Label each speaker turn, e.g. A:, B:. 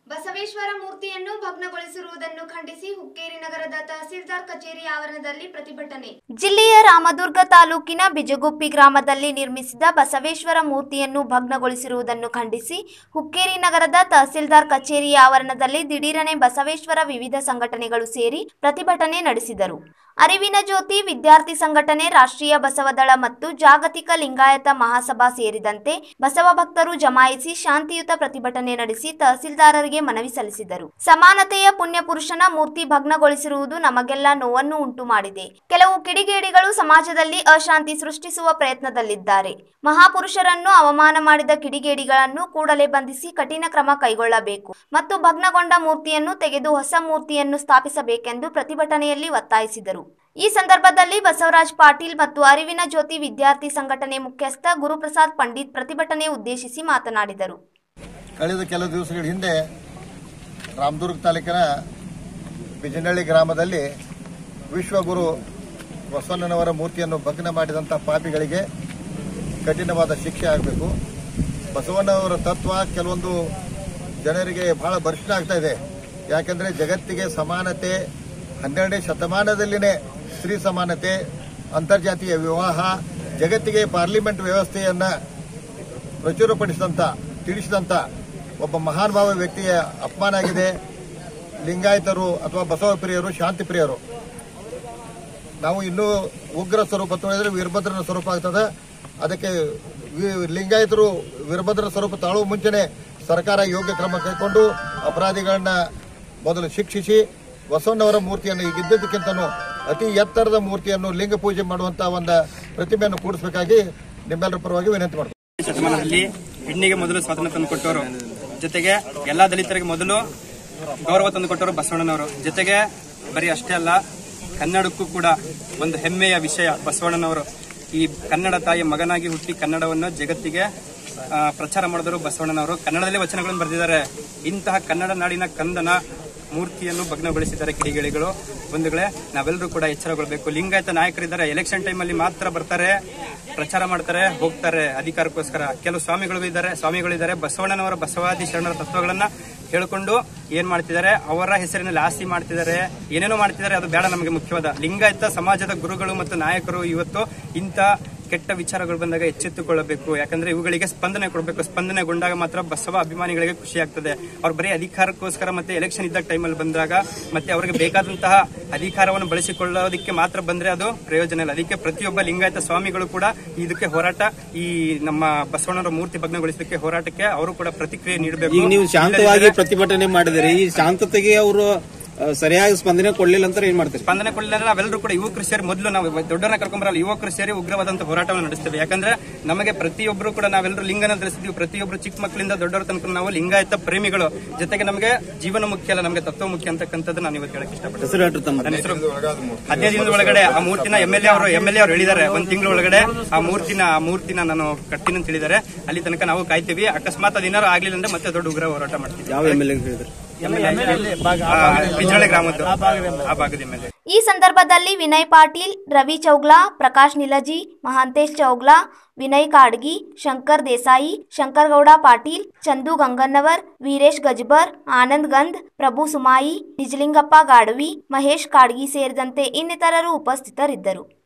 A: ಬಸವೇಶ್ವರ ಮೂರ್ತಿಯನ್ನು ಭಗ್ನಗೊಳಿಸಿರುವುದನ್ನು ಖಂಡಿಸಿ ಹುಕ್ಕೇರಿ ನಗರದ ತಹಸೀಲ್ದಾರ್ ಕಚೇರಿ ಆವರಣದಲ್ಲಿ ಪ್ರತಿಭಟನೆ ಜಿಲ್ಲೆಯ ರಾಮದುರ್ಗ ತಾಲೂಕಿನ ಬಿಜಗುಪ್ಪಿ ಗ್ರಾಮದಲ್ಲಿ ನಿರ್ಮಿಸಿದ ಬಸವೇಶ್ವರ ಮೂರ್ತಿಯನ್ನು ಭಗ್ನಗೊಳಿಸಿರುವುದನ್ನು ಖಂಡಿಸಿ ಹುಕ್ಕೇರಿ ನಗರದ ತಹಸೀಲ್ದಾರ್ ಕಚೇರಿ ಆವರಣದಲ್ಲಿ ದಿಢೀರನೆ ಬಸವೇಶ್ವರ ವಿವಿಧ ಸಂಘಟನೆಗಳು ಸೇರಿ ಪ್ರತಿಭಟನೆ ನಡೆಸಿದರು ಅರಿವಿನ ಜ್ಯೋತಿ ವಿದ್ಯಾರ್ಥಿ ಸಂಘಟನೆ ರಾಷ್ಟ್ರೀಯ ಬಸವದಳ ಮತ್ತು ಜಾಗತಿಕ ಲಿಂಗಾಯತ ಮಹಾಸಭಾ ಸೇರಿದಂತೆ ಬಸವ ಭಕ್ತರು ಜಮಾಯಿಸಿ ಶಾಂತಿಯುತ ಪ್ರತಿಭಟನೆ ನಡೆಸಿ ತಹಸೀಲ್ದಾರರಿಗೆ ಮನವಿ ಸಲ್ಲಿಸಿದರು ಸಮಾನತೆಯ ಪುಣ್ಯಪುರುಷನ ಮೂರ್ತಿ ಭಗ್ನಗೊಳಿಸಿರುವುದು ನಮಗೆಲ್ಲ ನೋವನ್ನು ಉಂಟು ಮಾಡಿದೆ ಕೆಲವು ಕಿಡಿಗೇಡಿಗಳು ಸಮಾಜದಲ್ಲಿ ಅಶಾಂತಿ ಸೃಷ್ಟಿಸುವ ಪ್ರಯತ್ನದಲ್ಲಿದ್ದಾರೆ ಮಹಾಪುರುಷರನ್ನು ಅವಮಾನ ಮಾಡಿದ ಕಿಡಿಗೇಡಿಗಳನ್ನು ಕೂಡಲೇ ಬಂಧಿಸಿ ಕಠಿಣ ಕ್ರಮ ಕೈಗೊಳ್ಳಬೇಕು ಮತ್ತು ಭಗ್ನಗೊಂಡ ಮೂರ್ತಿಯನ್ನು ತೆಗೆದು ಹೊಸ ಮೂರ್ತಿಯನ್ನು ಸ್ಥಾಪಿಸಬೇಕೆಂದು ಪ್ರತಿಭಟನೆಯಲ್ಲಿ ಒತ್ತಾಯಿಸಿದರು ಈ ಸಂದರ್ಭದಲ್ಲಿ ಬಸವರಾಜ್ ಪಾಟೀಲ್ ಮತ್ತು ಅರಿವಿನ ಜ್ಯೋತಿ ವಿದ್ಯಾರ್ಥಿ ಸಂಘಟನೆ ಮುಖ್ಯಸ್ಥ ಗುರುಪ್ರಸಾದ್ ಪಂಡಿತ್ ಪ್ರತಿಭಟನೆ ಉದ್ದೇಶಿಸಿ ಮಾತನಾಡಿದರು
B: ಕಳೆದ ಕೆಲವು ದಿವಸಗಳ ಹಿಂದೆ ರಾಮದುರ್ಗ ತಾಲೂಕಿನ ಬಿಜನಹಳ್ಳಿ ಗ್ರಾಮದಲ್ಲಿ ವಿಶ್ವಗುರು ಬಸವಣ್ಣನವರ ಮೂರ್ತಿಯನ್ನು ಭಗ್ನ ಮಾಡಿದಂಥ ಪಾಪಿಗಳಿಗೆ ಕಠಿಣವಾದ ಶಿಕ್ಷೆ ಆಗಬೇಕು ಬಸವಣ್ಣವರ ತತ್ವ ಕೆಲವೊಂದು ಜನರಿಗೆ ಬಹಳ ಭರ್ಷಣ ಆಗ್ತಾ ಇದೆ ಯಾಕಂದ್ರೆ ಜಗತ್ತಿಗೆ ಸಮಾನತೆ ಹನ್ನೆರಡನೇ ಶತಮಾನದಲ್ಲಿನೇ ಸ್ತ್ರೀ ಸಮಾನತೆ ಅಂತರ್ಜಾತೀಯ ವಿವಾಹ ಜಗತ್ತಿಗೆ ಪಾರ್ಲಿಮೆಂಟ್ ವ್ಯವಸ್ಥೆಯನ್ನ ಪ್ರಚುರಪಡಿಸಿದಂತ ತಿಳಿಸಿದಂತ ಒಬ್ಬ ಮಹಾನುಭಾವ ವ್ಯಕ್ತಿಯ ಅಪಮಾನ ಆಗಿದೆ ಲಿಂಗಾಯತರು ಅಥವಾ ಬಸವ ಪ್ರಿಯರು ಶಾಂತಿ ಪ್ರಿಯರು ನಾವು ಇನ್ನೂ ಉಗ್ರ ಸ್ವರೂಪ ತೊಳೆದ್ರೆ ವೀರಭದ್ರನ ಸ್ವರೂಪ ಆಗ್ತದೆ ಅದಕ್ಕೆ ವಿ- ಲಿಂಗಾಯತರು ವೀರಭದ್ರ ಸ್ವರೂಪ ತಾಳುವ ಮುಂಚೆನೆ ಸರ್ಕಾರ ಯೋಗ್ಯ ಕ್ರಮ ಕೈಗೊಂಡು ಅಪರಾಧಿಗಳನ್ನ ಮೊದಲು ಶಿಕ್ಷಿಸಿ ಬಸವಣ್ಣವರ ಮೂರ್ತಿಯನ್ನು ಈಗ ಇದ್ದದಕ್ಕಿಂತನೂ ಅತಿ ಎತ್ತರದ ಮೂರ್ತಿಯನ್ನು ಲಿಂಗ ಪೂಜೆ ಮಾಡುವಂತ ಒಂದು ಪ್ರತಿಮೆಯನ್ನು ಕೂಡಿಸಬೇಕಾಗಿ ನಿಮ್ಮೆಲ್ಲರ ಪರವಾಗಿ ವಿನಂತಿ ಮಾಡ್ತೀನಿ
C: ಶತಮಾನದಲ್ಲಿ ಹೆಣ್ಣಿಗೆ ಮೊದಲು ಸ್ವಾತಂತ್ರ್ಯ ತಂದುಕೊಟ್ಟವರು ಜೊತೆಗೆ ಎಲ್ಲಾ ದಲಿತರಿಗೆ ಮೊದಲು ಗೌರವ ತಂದುಕೊಟ್ಟವರು ಬಸವಣ್ಣನವರು ಜೊತೆಗೆ ಬರೀ ಅಷ್ಟೇ ಅಲ್ಲ ಕನ್ನಡಕ್ಕೂ ಕೂಡ ಒಂದು ಹೆಮ್ಮೆಯ ವಿಷಯ ಬಸವಣ್ಣನವರು ಈ ಕನ್ನಡ ತಾಯಿ ಮಗನಾಗಿ ಹುಟ್ಟಿ ಕನ್ನಡವನ್ನು ಜಗತ್ತಿಗೆ ಆ, ಪ್ರಚಾರ ಮಾಡಿದವರು ಬಸವಣ್ಣನವರು ಕನ್ನಡದಲ್ಲಿ ವಚನಗಳನ್ನು ಬರೆದಿದ್ದಾರೆ ಇಂತಹ ಕನ್ನಡ ನಾಡಿನ ಕಂದನ ಮೂರ್ತಿಯನ್ನು ಭಗ್ನಗೊಳಿಸಿದ್ದಾರೆ ಕಿಡಿಗೇಡಿಗಳು ಬಂಧುಗಳೇ ನಾವೆಲ್ಲರೂ ಕೂಡ ಎಚ್ಚರಗೊಳ್ಬೇಕು ಲಿಂಗಾಯತ ನಾಯಕರಿದ್ದಾರೆ ಎಲೆಕ್ಷನ್ ಟೈಮಲ್ಲಿ ಮಾತ್ರ ಬರ್ತಾರೆ ಪ್ರಚಾರ ಮಾಡ್ತಾರೆ ಹೋಗ್ತಾರೆ ಅಧಿಕಾರಕ್ಕೋಸ್ಕರ ಕೆಲವು ಸ್ವಾಮಿಗಳು ಇದ್ದಾರೆ ಸ್ವಾಮಿಗಳಿದ್ದಾರೆ ಬಸವಣ್ಣನವರ ಬಸವಾದಿ ಶರಣರ ತತ್ವಗಳನ್ನ ಹೇಳ್ಕೊಂಡು ಏನ್ ಮಾಡ್ತಿದ್ದಾರೆ ಅವರ ಹೆಸರಿನಲ್ಲಿ ಆಸ್ತಿ ಮಾಡ್ತಿದ್ದಾರೆ ಏನೇನೋ ಮಾಡ್ತಿದ್ದಾರೆ ಅದು ಬೇಡ ನಮಗೆ ಮುಖ್ಯವಾದ ಲಿಂಗಾಯತ ಸಮಾಜದ ಗುರುಗಳು ಮತ್ತು ನಾಯಕರು ಇವತ್ತು ಇಂಥ ಕೆಟ್ಟ ವಿಚಾರಗಳು ಬಂದಾಗ ಎಚ್ಚೆತ್ತುಕೊಳ್ಳಬೇಕು ಯಾಕಂದ್ರೆ ಇವುಗಳಿಗೆ ಸ್ಪಂದನೆ ಕೊಡಬೇಕು ಸ್ಪಂದನೆಗೊಂಡಾಗ ಮಾತ್ರ ಬಸವ ಅಭಿಮಾನಿಗಳಿಗೆ ಖುಷಿ ಆಗ್ತದೆ ಅವ್ರು ಬರೀ ಅಧಿಕಾರಕ್ಕೋಸ್ಕರ ಮತ್ತೆ ಎಲೆಕ್ಷನ್ ಇದ್ದ ಟೈಮಲ್ಲಿ ಬಂದಾಗ ಮತ್ತೆ ಅವರಿಗೆ ಬೇಕಾದಂತಹ ಅಧಿಕಾರವನ್ನು ಬಳಸಿಕೊಳ್ಳೋದಕ್ಕೆ ಮಾತ್ರ ಬಂದ್ರೆ ಅದು ಪ್ರಯೋಜನ ಇಲ್ಲ ಅದಕ್ಕೆ ಪ್ರತಿಯೊಬ್ಬ ಲಿಂಗಾಯತ ಸ್ವಾಮಿಗಳು ಕೂಡ ಇದಕ್ಕೆ ಹೋರಾಟ ಈ ನಮ್ಮ ಬಸವಣ್ಣರ ಮೂರ್ತಿ ಭಗ್ನಗೊಳಿಸಲಿಕ್ಕೆ ಹೋರಾಟಕ್ಕೆ ಅವರು ಕೂಡ ಪ್ರತಿಕ್ರಿಯೆ ನೀಡಬೇಕು
D: ಈಗ ನೀವು ಶಾಂತವಾಗಿ ಪ್ರತಿಭಟನೆ ಮಾಡಿದಿರಿ ಈ ಶಾಂತತೆಗೆ ಅವರು ಸರಿಯಾಗಿ ಸ್ಪಂದನೆ ಕೊಡ್ಲಿಲ್ಲ ಅಂತ ಏನ್ ಮಾಡ್ತೀರಿ
C: ಸ್ಪಂದನೆ ಕೊಡಲಿಲ್ಲ ಅಂದ್ರೆ ನಾವೆಲ್ಲರೂ ಕೂಡ ಯುವಕರು ಸೇರಿ ಮೊದಲು ನಾವು ದೊಡ್ಡವನ್ನ ಕರ್ಕೊಂಬರಲ್ಲ ಯುವಕರು ಸೇರಿ ಉಗ್ರವಾದಂತಹ ಹೋರಾಟವನ್ನು ನಡೆಸ್ತೇವೆ ಯಾಕಂದ್ರೆ ನಮಗೆ ಪ್ರತಿಯೊಬ್ಬರು ಕೂಡ ನಾವೆಲ್ಲರೂ ಲಿಂಗನ ಧರಿಸಿದ್ವಿ ಪ್ರತಿಯೊಬ್ಬರು ಚಿಕ್ಕ ಮಕ್ಕಳಿಂದ ದೊಡ್ಡವರ ತನಕ ನಾವು ಲಿಂಗಾಯತ ಪ್ರೇಮಿಗಳು ಜೊತೆಗೆ ನಮಗೆ ಜೀವನ ಮುಖ್ಯ ಅಲ್ಲ ನಮಗೆ ತತ್ವ ಮುಖ್ಯ ಅಂತಕ್ಕಂಥದ್ದು ನಾನು ಇವತ್ತು ಹೇಳಕ್ ಇಷ್ಟಪಡ್ತೀನಿ
D: ಹೆಸರು ಹೇಳ್ರಿ ತಮ್ಮ
C: ನನ್ನ ಹೆಸರು ಹದಿನೈದು ದಿನದ ಒಳಗಡೆ ಆ ಮೂರ್ತಿನ ಎಂ ಎಲ್ ಎ ಅವರು ಎಂ ಎಲ್ ಎ ಅವರು ಹೇಳಿದ್ದಾರೆ ಒಂದ್ ತಿಂಗಳ ಒಳಗಡೆ ಆ ಮೂರ್ತಿನ ಆ ಮೂರ್ತಿನ ನಾನು ಕಟ್ತೀನಿ ಅಂತ ಹೇಳಿದ್ದಾರೆ ಅಲ್ಲಿ ತನಕ ನಾವು ಕಾಯ್ತೀವಿ ಅಕಸ್ಮಾತ್ ಅದೇನಾರು ಆಗ್ಲಿಲ್ಲ ಅಂದ್ರೆ ಮತ್ತೆ ದೊಡ್ಡ ಉಗ್ರ ಹೋರಾಟ ಮಾಡ್ತೀವಿ
D: ಯಾವ ಎಮ್ ಎಲ್ ಎ ಹೇಳಿದ್ರಿ
C: ಬಿಜಾಳೆ ಗ್ರಾಮದ್ದು ಆ ಭಾಗದ ಎಂ ಎಲ್ ಎ
A: ಈ ಸಂದರ್ಭದಲ್ಲಿ ವಿನಯ್ ಪಾಟೀಲ್ ರವಿ ಚೌಗ್ಲಾ ಪ್ರಕಾಶ್ ನಿಲಜಿ ಮಹಾಂತೇಶ್ ಚೌಗ್ಲಾ ವಿನಯ್ ಕಾಡ್ಗಿ ಶಂಕರ್ ದೇಸಾಯಿ ಶಂಕರಗೌಡ ಪಾಟೀಲ್ ಚಂದು ಗಂಗನ್ನವರ್ ವೀರೇಶ್ ಗಜ್ಬರ್ ಆನಂದ್ ಗಂಧ್ ಪ್ರಭು ಸುಮಾಯಿ ನಿಜಲಿಂಗಪ್ಪ ಗಾಡವಿ ಮಹೇಶ್ ಕಾಡ್ಗಿ ಸೇರಿದಂತೆ ಇನ್ನಿತರರು ಉಪಸ್ಥಿತರಿದ್ದರು